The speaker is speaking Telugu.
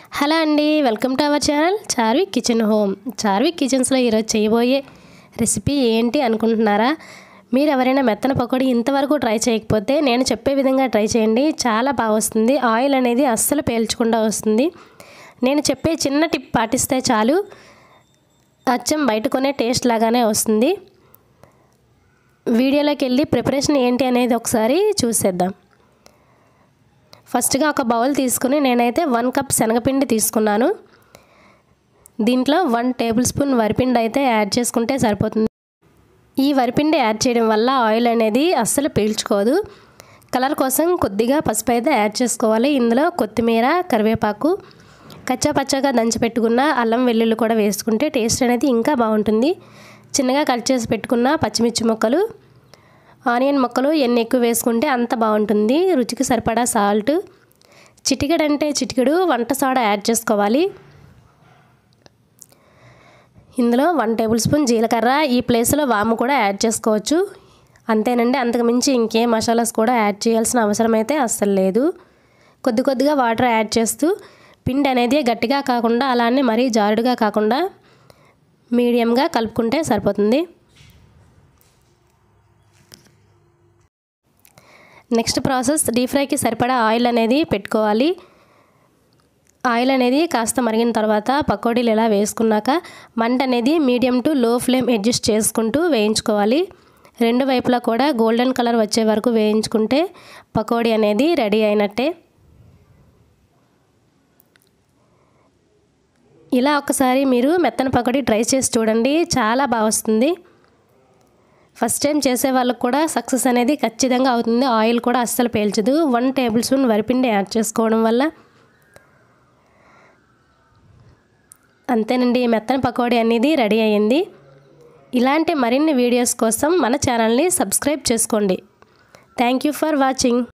హలో అండి welcome to our channel Charvik kitchen home Charvik కిచెన్స్లో ఈరోజు చేయబోయే రెసిపీ ఏంటి అనుకుంటున్నారా మీరు ఎవరైనా మెత్తన పకోడీ ఇంతవరకు ట్రై చేయకపోతే నేను చెప్పే విధంగా ట్రై చేయండి చాలా బాగా వస్తుంది ఆయిల్ అనేది అస్సలు పేల్చకుండా వస్తుంది నేను చెప్పే చిన్న టిప్ పాటిస్తే చాలు అచ్చం బయట కొనే టేస్ట్ లాగానే వస్తుంది వీడియోలోకి వెళ్ళి ప్రిపరేషన్ ఏంటి అనేది ఒకసారి చూసేద్దాం ఫస్ట్గా ఒక బౌల్ తీసుకుని నేనైతే వన్ కప్ శనగపిండి తీసుకున్నాను దీంట్లో వన్ టేబుల్ స్పూన్ వరిపిండి అయితే యాడ్ చేసుకుంటే సరిపోతుంది ఈ వరిపిండి యాడ్ చేయడం వల్ల ఆయిల్ అనేది అస్సలు పీల్చుకోదు కలర్ కోసం కొద్దిగా పసుపు అయితే యాడ్ చేసుకోవాలి ఇందులో కొత్తిమీర కరివేపాకు కచ్చా పచ్చగా దంచి పెట్టుకున్న అల్లం వెల్లుల్లి కూడా వేసుకుంటే టేస్ట్ అనేది ఇంకా బాగుంటుంది చిన్నగా కట్ చేసి పెట్టుకున్న పచ్చిమిర్చి ముక్కలు ఆనియన్ ముక్కలు ఎన్ని ఎక్కువ వేసుకుంటే అంత బాగుంటుంది రుచికి సరిపడా సాల్ట్ చిటికెడు అంటే చిటికెడు వంట సోడా యాడ్ చేసుకోవాలి ఇందులో వన్ టేబుల్ స్పూన్ జీలకర్ర ఈ ప్లేస్లో వాము కూడా యాడ్ చేసుకోవచ్చు అంతేనండి అంతకు మించి ఇంకే మసాలాస్ కూడా యాడ్ చేయాల్సిన అవసరం అయితే అస్సలు లేదు కొద్ది కొద్దిగా వాటర్ యాడ్ చేస్తూ పిండి అనేది గట్టిగా కాకుండా అలానే మరీ జారుడుగా కాకుండా మీడియంగా కలుపుకుంటే సరిపోతుంది నెక్స్ట్ ప్రాసెస్ డీప్ ఫ్రైకి సరిపడా ఆయిల్ అనేది పెట్టుకోవాలి ఆయిల్ అనేది కాస్త మరిగిన తర్వాత పకోడీలు ఇలా వేసుకున్నాక మంట అనేది medium to low flame adjust చేసుకుంటూ వేయించుకోవాలి రెండు వైపులా కూడా గోల్డెన్ కలర్ వచ్చే వరకు వేయించుకుంటే పకోడీ అనేది రెడీ అయినట్టే ఇలా ఒకసారి మీరు మెత్తన పకోడీ ట్రై చేసి చూడండి చాలా బాగా వస్తుంది ఫస్ట్ టైం చేసే వాళ్ళకు కూడా సక్సెస్ అనేది ఖచ్చితంగా అవుతుంది ఆయిల్ కూడా అస్సలు పేల్చదు వన్ టేబుల్ స్పూన్ వరిపిండి యాడ్ చేసుకోవడం వల్ల అంతేనండి మెత్తన పకోడీ అనేది రెడీ అయ్యింది ఇలాంటి మరిన్ని వీడియోస్ కోసం మన ఛానల్ని సబ్స్క్రైబ్ చేసుకోండి థ్యాంక్ యూ ఫర్ వాచింగ్